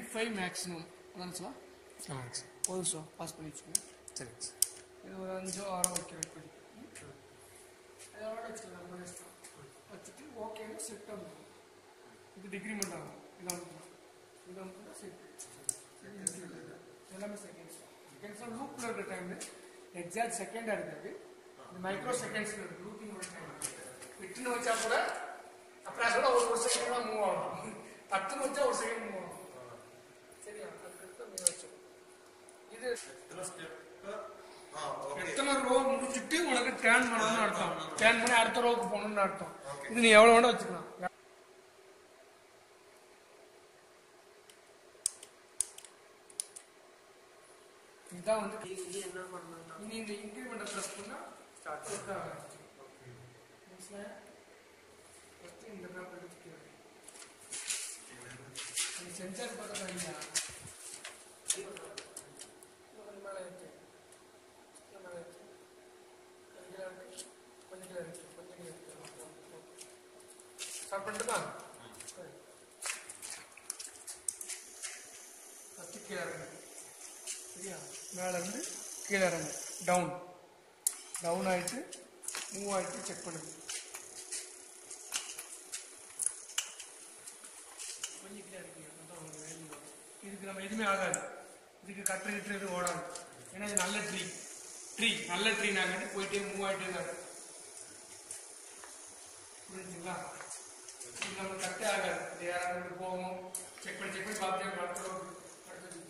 Five maximum அதான் sir ஆமாங்க sir போதும் சார் பாஸ் பண்ணி வச்சுக்கோங்க சரிங்க சார் இது ஒரு அஞ்சோ ஆறோ வைக்க வைக்க இதோட வச்சுக்கலாம் நம்ம இஷ்டம் வச்சுட்டு ஓகேன்னு செட் ஆகும் இது டிக்ரிமெண்ட் ஆகும் இதான் இதான் செட் எல்லாமே செகண்ட்ஸ் செகண்ட்ஸ் லூப்பில் இருக்கிற டைம் எக்ஸாக்ட் செகண்டாக இருக்காது இந்த மைக்ரோ செகண்ட்ஸில் இருக்கு லூப்பிங்கோட டைம் விட்டுன்னு வச்சா கூட அப்புறம் கூட ஒரு ஒரு செகண்ட் தான் மூவ் ஆகும் பத்துன்னு வச்சா ஒரு செகண்ட் மூவ் ஆகும் சரியா அதுக்கு நீ வச்சோம் இது எத்தனை ரோ முடிச்சுட்டு உனக்கு டேன் பண்ணணும்னு அர்த்தம் டேன் பண்ணி அடுத்த ரோவுக்கு போகணும்னு அர்த்தம் இது நீ எவ்வளவு வேணா வச்சுக்கலாம் இதான் வந்து இது என்ன பண்ணணும்னா இனி இந்த இன்கிரிமெண்ட்டை ப்ரெஸ் பண்ணா ஸ்டார்ட் ஆகும் ஃபர்ஸ்ட் இந்த மேப் எடுத்துக்கிறேன் நீ சென்சார் பக்கத்தில் இல்லையா கொஞ்சம் மேலே இருக்கு கொஞ்சம் மேலே இருக்கு கொஞ்சம் கீழே இருக்கு கொஞ்சம் கீழே இருக்கு கொஞ்சம் கீழே இருக்கு ஸ்டார்ட் பண்ணிட்டுமா சரி ஃபஸ்ட்டு கீழே இறங்கு சரியா மேலே இருந்து கீழே இறங்கு டவுன் டவுன் ஆயிட்டு மூவ் ஆயிட்டு செக் பண்ணுங்க கொஞ்சம் கீழே இறக்கிங்க அதான் உங்களுக்கு வேல்யூ வரும் இதுக்கு நம்ம எதுவுமே ஆகாது இதுக்கு கட்டுற கிட்டுற எதுவும் ஓடாது ஏன்னா இது நல்ல ட்ரீ ட்ரீ நல்ல ட்ரீ நாங்கள் போயிட்டே மூவ் ஆகிட்டே தான் இருக்கும். புரிஞ்சுங்களா இது நம்ம கட்டே ஆகாது இது யாராவது போவோம் செக் பண்ணி செக் பண்ணி பார்த்துட்டே அடுத்த அடுத்தது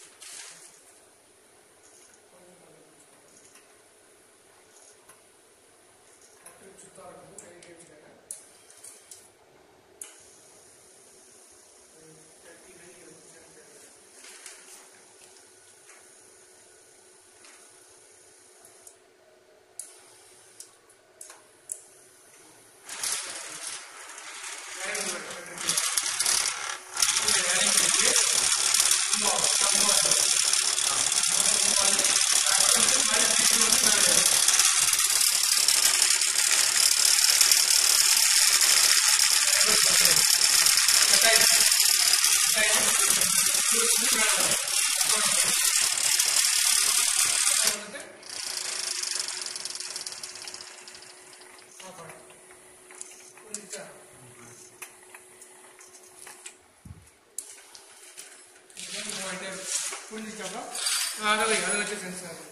சுத்தம் இருக்குது கை கை வச்சுக்காங்க புரிஞ்சுக்காம அதை அதை வச்சு சென்ஸ் ஆகுது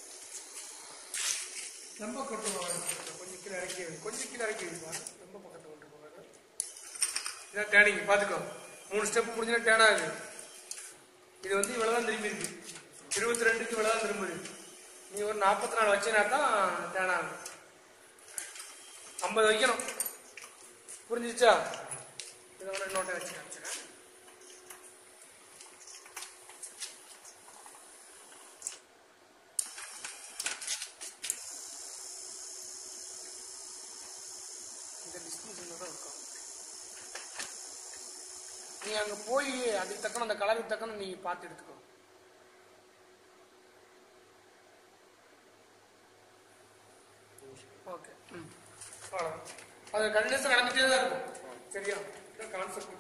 ரொம்ப கொட்டு கொஞ்சம் கீழே இறக்கி வை. கொஞ்சம் கீழே இறக்கி வைப்பா ரொம்ப பக்கத்தில் கொண்டு போகாது இதான் டேனிங் பார்த்துக்கோ மூணு ஸ்டெப் முடிஞ்சுனா டேன் ஆகுது இது வந்து இவ்வளோதான் திரும்பி இருக்கு இருபத்தி ரெண்டுக்கு இவ்வளோதான் திரும்புது நீ ஒரு நாற்பத்தி நாலு வச்சினா தான் டேன் ஆகும் ஐம்பது வைக்கணும் புரிஞ்சிச்சா இதை ஒன்று நோட்டை வச்சு காமிச்சிடறேன் இந்த டிஸ்டன்ஸ் தான் இருக்கும் நீ அங்க போய் அதுக்கு தக்கன அந்த கலருக்கு தக்கன நீ பார்த்து எடுத்துக்கோ ஓகே ம் அவ்வளவுதான். அது கண்டினியூஸாக நடந்துட்டே தான் இருக்கும் சரியா கான்செப்ட்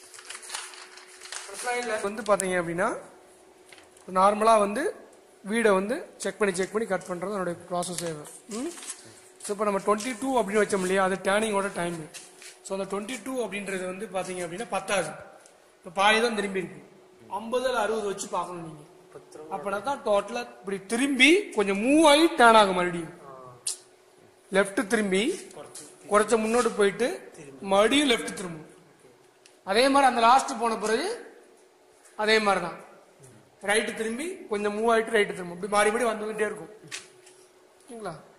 வந்து பார்த்தீங்க அப்படின்னா நார்மலாக வந்து வீடை வந்து செக் பண்ணி செக் பண்ணி கட் பண்ணுறது அதனுடைய ப்ராசஸ் ம் ஸோ இப்போ நம்ம டுவெண்ட்டி டூ அப்படின்னு வச்சோம் இல்லையா அது டேனிங்கோட டைம் ஸோ அந்த டுவெண்ட்டி டூ அப்படின்றது வந்து பார்த்தீங்க அப்படின்னா பத்தாது இப்போ பாதி தான் திரும்பி இருக்கு ஐம்பது இல்லை அறுபது வச்சு பார்க்கணும் நீங்கள் அப்படின்னா தான் டோட்டலாக இப்படி திரும்பி கொஞ்சம் மூவ் ஆகி டேன் ஆகும் மறுபடியும் லெஃப்ட் திரும்பி குறைச்ச முன்னோட்டு போயிட்டு மறுபடியும் லெஃப்ட் திரும்பும் அதே மாதிரி அந்த லாஸ்ட் போன பிறகு அதே மாதிரி தான் ரைட்டு திரும்பி கொஞ்சம் மூவ் ஆயிட்டு ரைட்டு திரும்பும் இப்படி மாறி மாறி வந்துகிட்டே இருக்கும் ஓகேங்களா